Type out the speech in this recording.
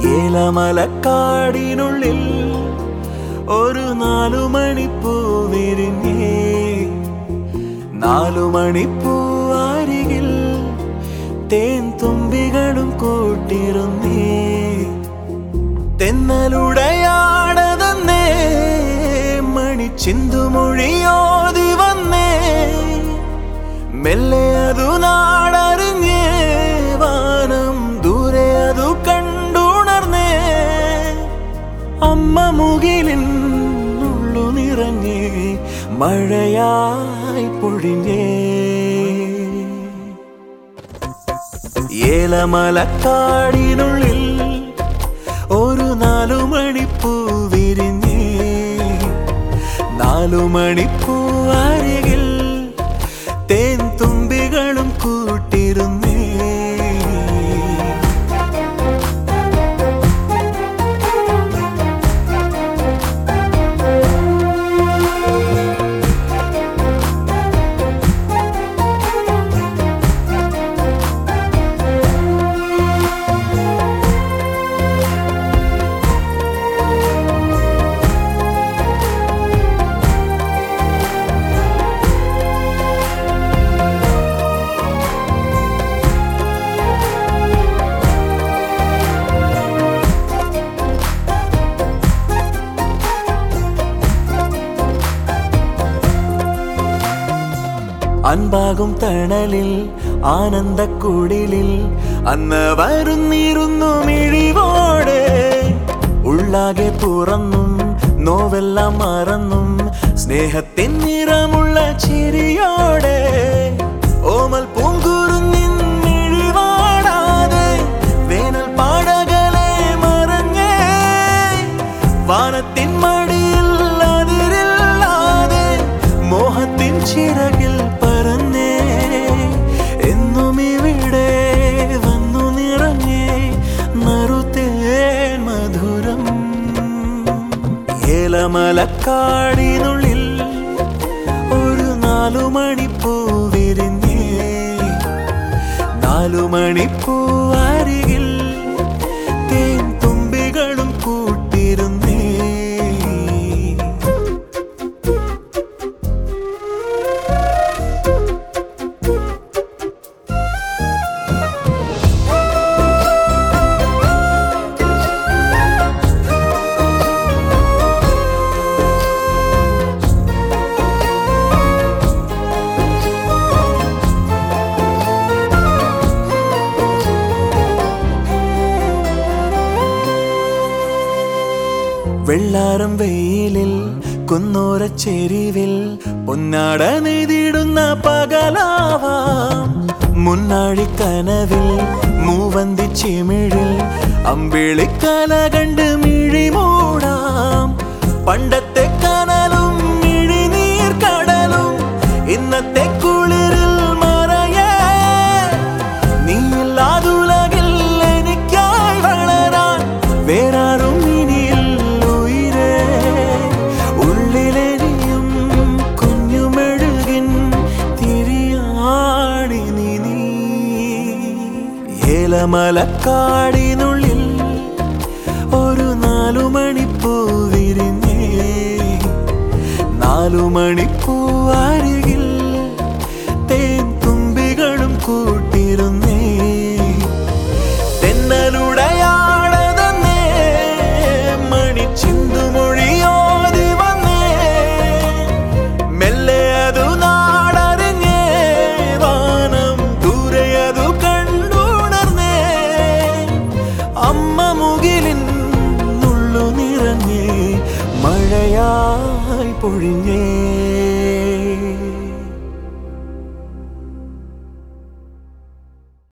ഏലമലക്കാടിനുള്ളിൽ ഒരു നാലു മണിപ്പൂ വിരിഞ്ഞേ നാലു മണിപ്പൂ അരികിൽ തേൻ തുമ്പികളും കൂട്ടിരുന്നേ തെന്നലുടയാടതന്നേ മണിച്ചിന്തുമൊഴിയോതി വന്നേ മെല്ലെ അതു നാടറിഞ്ഞേ വാനം ദൂരെ അതു കണ്ടുണർന്നേ അമ്മ മുകിലിൻ ഉള്ളു നിറഞ്ഞേ മഴയായി പൊഴിഞ്ഞേ ഏലമലക്കാടിനുള്ളിൽ ഒരു നാലു മണിപ്പൂ വിരിഞ്ഞേ നാലു മണിപ്പൂ അരികിൽ തേൻ തുമ്പികളും കൂട്ടിരുന്നേ അൻപാകും തണലിൽ ആനന്ദക്കുടിലിൽ അന്ന് വരുന്നിരുന്നു മിഴിവോടെ ഉള്ളാകെ തുറന്നും നോവെല്ലാം മറന്നും സ്നേഹത്തിൻ നിറമുള്ള ചിരിയോടെ ഓമൽ പൂങ്കുറുന്നിൻ മിഴിവാടാതെ വേനൽ പാടകളെ മറഞ്ഞേ വാനത്തിൻ മടിയിൽ അതിരില്ലാതെ മോഹത്തിൻ ചിറകിൽ പറന്നേ എന്നും ഇവിടെ വന്നു നിറഞ്ഞേ നറുതേൻ മധുരം ഏലമലക്കാടിനുള്ളിൽ ഒരു നാലു മണിപ്പൂ വിരിഞ്ഞേ നാലു മണിപ്പൂ അരികിൽ തേൻ തുമ്പികളും കൂട്ടിരുന്നേ വെള്ളാരം വെയിലിൽ കുന്നോര ചെരിവിൽ പൊന്നാട നെയ്തിടുന്ന പകലാവാം മുന്നാഴി കനവിൽ മൂവന്തി ചിമിഴിൽ അമ്പിളിക്കല കണ്ട് മിഴി മൂടാം പണ്ടത്തെ കനലും മിഴിനീർ കടലും ഇന്നത്തെ കുളിരിൽ മറയേ നീയില്ലാതുലകിൽ എനിക്കായി വളരാൻ വേറാരും ഇനിയിൽ ഉയരേ ഉള്ളിലെരിയും കുഞ്ഞുമെഴുകിൻ തിരിയാടി നീ നീ ഏലമലക്കാടിനുള്ളിൽ ഒരു നാലു മണിപ്പൂ വിരിഞ്ഞേ നാലു മണിപ്പൂ അരികിൽ തേൻ തുമ്പികളും കൂട്ടിരുന്നേ തെന്നലുടയാടതന്നേ മണിച്ചിന്തുമൊഴിയോതി വന്നേ മെല്ലെ അതു നാടറിഞ്ഞേ വാനം ദൂരെ അതു കണ്ടുണർന്നേ അമ്മ മുകിലിൻ ഉള്ളു നിറഞ്ഞേ മഴയായി പൊഴിഞ്ഞേ